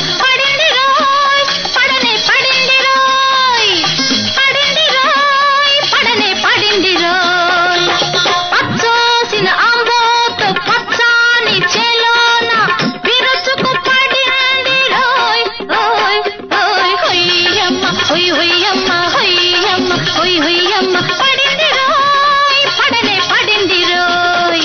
పడింది రోయ్ పడనే పడింది రోయ్ పడింది రోయ్ పడనే పడింది రోయ్ పచ్చోసిన అంబోతు పచ్చాని చేలోన విరుచుకు పడింది రోయ్ ఓయ్ ఓయ్ హొయ్యమ్మ హొయ్ హొయ్యమ్మ హొయ్యమ్మ హొయ్ హొయ్యమ్మ పడింది రోయ్ పడనే పడింది రోయ్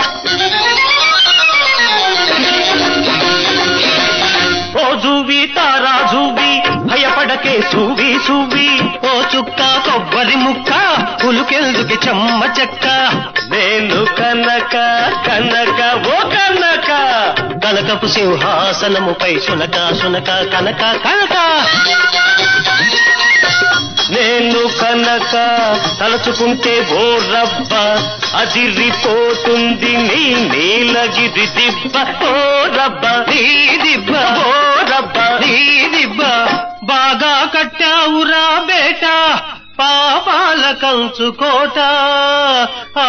ఓ జూవి తారా జూవి భయపడకే సూవి సూవి ఓ చుక్క కొబ్బరి ముక్క పులుకెందుకి చెమ్మ చెక్క నేను కనక కనక ఓ కనక కనకపు సింహాసనముపై సునక సునక కనక కనక నేను కనక తలుచుకుంటే ఓ రబ్బ అదిరిపోతుంది నీ నీలగిరి దిబ్బ ఓ రబ్బ నీ దిబ్బ ఓ రబ్బ నీ దిబ్బ బాగా కట్టావురా బేట పాపాల కంచుకోట ఆ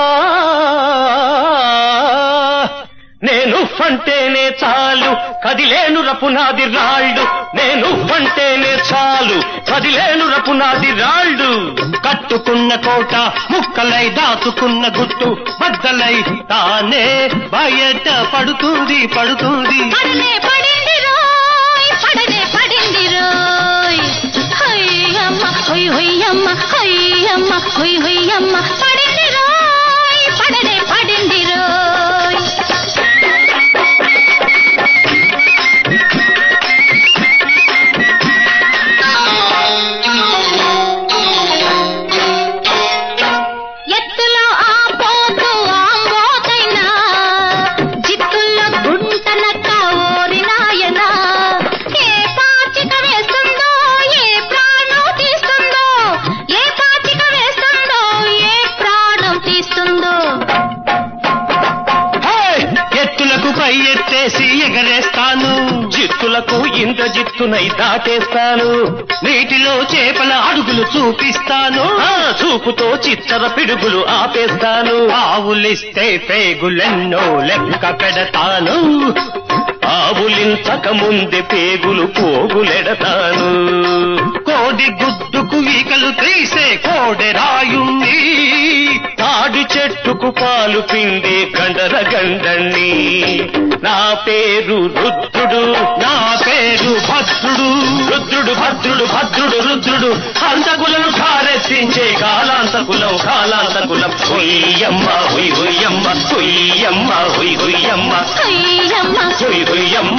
నేను అంటేనే చాలు కదిలేను రపునాది రాళ్ళు నేను అంటేనే చాలు కదిలేను రపునాది రాళ్ళు కట్టుకున్న కోట ముక్కలై దాచుకున్న గుట్టు బద్దలై తానే బయట పడుతుంది పడుతుంది పడనే పడింది రోయ్ పడనే పడింది రోయ్ హొయ్యమ్మ హొయ్ హొయ్యమ్మ హొయ్యమ్మ హొయ్ హొయ్యమ్మ పడింది రోయ్ పడనే పడింది రోయ్ ఎత్తులో ఆ పోతు ఆంబోతైనా జిత్తుల్లో గుంటనక్క ఓరినాయన ఏ పాచిక వేస్తుందో ఏ ప్రాణం తీస్తుందో ఏ పాచిక వేస్తుందో ఏ ప్రాణం తీస్తుందో హే! ఎత్తులకు పై ఎత్తేసి ఎగరేస్తాను జిత్తులకు ఇంత జిత్తునై దాటేస్తాను నీటిలో చేపల అడుగులు చూపిస్తాను ఆ చూపుతో చిత్తర పిడుగులు ఆపేస్తాను ఆవులిస్తే పేగులెన్నో లెక్క పెడతాను ఆవులించక ముందే పేగులు పోగులెడతాను కోడి గుడ్డుకు ఈకలు తీసే కోడెరాయుంది తాడి చెట్టుకు పాలు పిండే గండర గండణ్ణి నా పేరు రుద్రుడు నా పేరు భద్రుడు రుద్రుడు భద్రుడు భద్రుడు రుద్రుడు హంతకులను కారెత్తించే కాలాంతకులం కాలాంతకులం హొయ్యమ్మ హొయ్ హొయ్యమ్మ హొయ్యమ్మ హొయ్ హొయ్యమ్మ హొయ్యమ్మ హొయ్ హొయ్యమ్మ